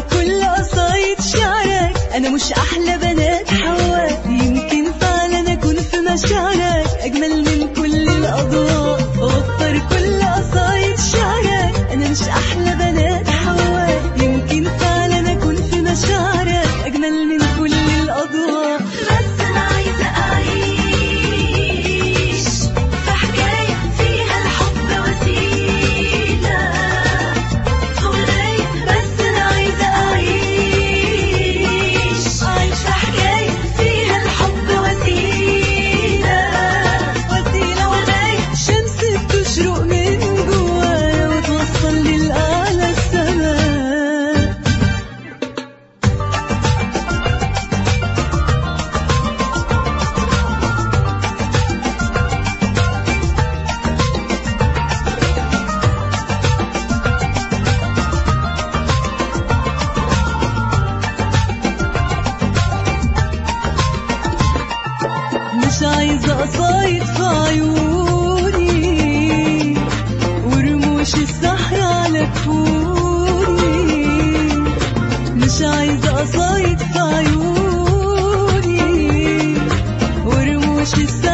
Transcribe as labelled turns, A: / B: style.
A: كل قصايد شعرك انا مش احلى بنات حواء يمكن فعلا اكون في مشاعرك اجمل من كل الاضواء اوفر كل قصايد شعرك انا مش احلى بنات حواء يمكن فعلا اكون في مشاعرك اجمل من كل الاضواء
B: بس أنا عايزة أعيش في حكاية فيها الحب وسيلة أغنية بس أنا عايزة أعيش أعيش في حكاية فيها الحب وسيلة
A: وسيلة
B: أغنية
A: شمس بتشرق من جوايا وتوصل للأعلى السماء مش عايزة قصايد في عيوني ورموش السحر على كفوني مش عايزة قصايد في عيوني ورموش السحر